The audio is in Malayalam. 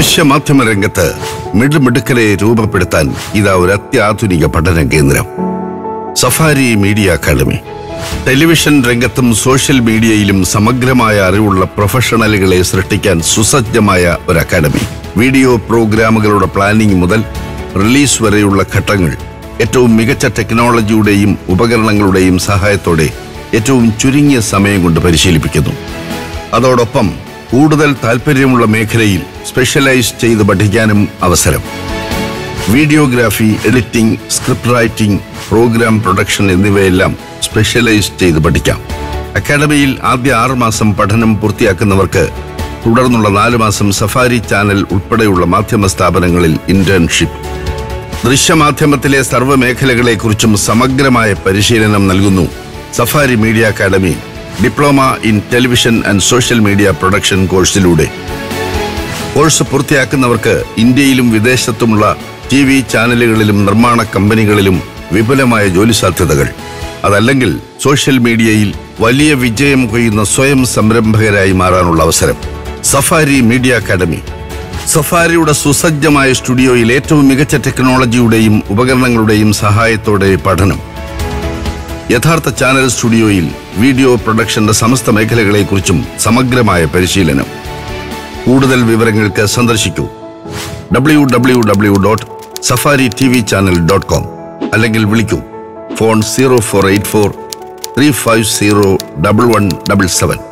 ദൃശ്യമാധ്യമ രംഗത്ത് മിടുമിടുക്കലെ രൂപപ്പെടുത്താൻ ഇതാ ഒരു അത്യാധുനിക പഠന കേന്ദ്രം സഫാരി മീഡിയ അക്കാദമി ടെലിവിഷൻ രംഗത്തും സോഷ്യൽ മീഡിയയിലും സമഗ്രമായ അറിവുള്ള പ്രൊഫഷണലുകളെ സൃഷ്ടിക്കാൻ സുസജ്ജമായ ഒരു അക്കാദമി വീഡിയോ പ്രോഗ്രാമുകളുടെ പ്ലാനിംഗ് മുതൽ റിലീസ് വരെയുള്ള ഘട്ടങ്ങൾ ഏറ്റവും മികച്ച ടെക്നോളജിയുടെയും ഉപകരണങ്ങളുടെയും സഹായത്തോടെ ഏറ്റവും ചുരുങ്ങിയ സമയം കൊണ്ട് പരിശീലിപ്പിക്കുന്നു അതോടൊപ്പം കൂടുതൽ താല്പര്യമുള്ള മേഖലയിൽ സ്പെഷ്യലൈസ് ചെയ്ത് പഠിക്കാനും അവസരം videography editing script writing programme production എന്നിവയെല്ലാം സ്പെഷ്യലൈസ് ചെയ്ത് പഠിക്കാം അക്കാഡമിയിൽ ആദ്യ ആറ് മാസം പഠനം പൂർത്തിയാക്കുന്നവർക്ക് തുടർന്നുള്ള നാല് മാസം സഫാരി ചാനൽ ഉൾപ്പെടെയുള്ള മാധ്യമ സ്ഥാപനങ്ങളിൽ ഇന്റേൺഷിപ്പ് ദൃശ്യമാധ്യമത്തിലെ സർവ്വ മേഖലകളെക്കുറിച്ചും സമഗ്രമായ പരിശീലനം നൽകുന്നു Safari Media Academy diploma in television and social media production കോഴ്സിലൂടെ കോഴ്സ് പൂർത്തിയാക്കുന്നവർക്ക് ഇന്ത്യയിലും വിദേശത്തുമുള്ള ടി വി ചാനലുകളിലും നിർമ്മാണ കമ്പനികളിലും വിപുലമായ ജോലി സാധ്യതകൾ അതല്ലെങ്കിൽ സോഷ്യൽ മീഡിയയിൽ വലിയ വിജയം കൊയ്യുന്ന സ്വയം സംരംഭകരായി മാറാനുള്ള അവസരം സഫാരി മീഡിയ അക്കാദമി സഫാരിയുടെ സുസജ്ജമായ സ്റ്റുഡിയോയിൽ ഏറ്റവും മികച്ച ടെക്നോളജിയുടെയും ഉപകരണങ്ങളുടെയും സഹായത്തോടെ പഠനം യഥാർത്ഥ ചാനൽ സ്റ്റുഡിയോയിൽ വീഡിയോ പ്രൊഡക്ഷന്റെ സമസ്ത മേഖലകളെക്കുറിച്ചും സമഗ്രമായ പരിശീലനം കൂടുതൽ വിവരങ്ങൾക്ക് സന്ദർശിക്കൂ W W W dot Safari T V channel dot com അല്ലെങ്കിൽ വിളിക്കൂ phone zero four eight four three five zero double one double seven